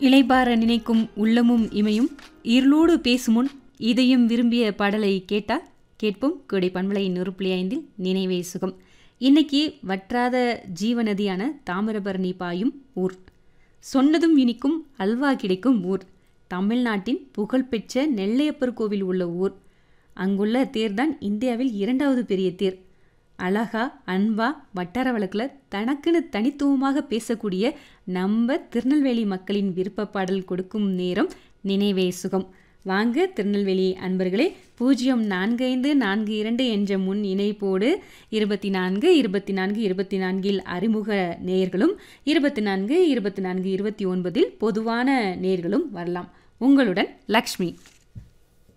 இளைபார நினைக்கும் உள்ளமும் இமையும் இருளோடு பேசுமுன் இதயம் விரும்பிய பாடலை கேட்டா கேட்போம் கொடை பண்பலை நொறுப்புள்ளி ஐந்தில் நினைவே சுகம் இன்னைக்கு வற்றாத ஜீவநதியான தாமிரபரணி பாயும் ஊர் சொன்னதும் இனிக்கும் அல்வா கிடைக்கும் ஊர் தமிழ்நாட்டின் புகழ்பெற்ற நெல்லையப்பர் கோவில் உள்ள ஊர் அங்குள்ள தேர்தான் இந்தியாவில் இரண்டாவது பெரிய தேர் அழகா அன்பா வட்டார வழக்கில் தனக்குன்னு தனித்துவமாக பேசக்கூடிய நம்ம திருநெல்வேலி மக்களின் விருப்ப பாடல் கொடுக்கும் நேரம் நினைவே சுகம் வாங்க திருநெல்வேலி அன்பர்களே பூஜ்ஜியம் நான்கு ஐந்து நான்கு இரண்டு என்ற முன் இணைப்போடு இருபத்தி நான்கு இருபத்தி நான்கு இருபத்தி நான்கில் அறிமுக நேயர்களும் இருபத்தி நான்கு இருபத்தி நான்கு இருபத்தி ஒன்பதில் பொதுவான நேயர்களும் வரலாம் உங்களுடன் லக்ஷ்மி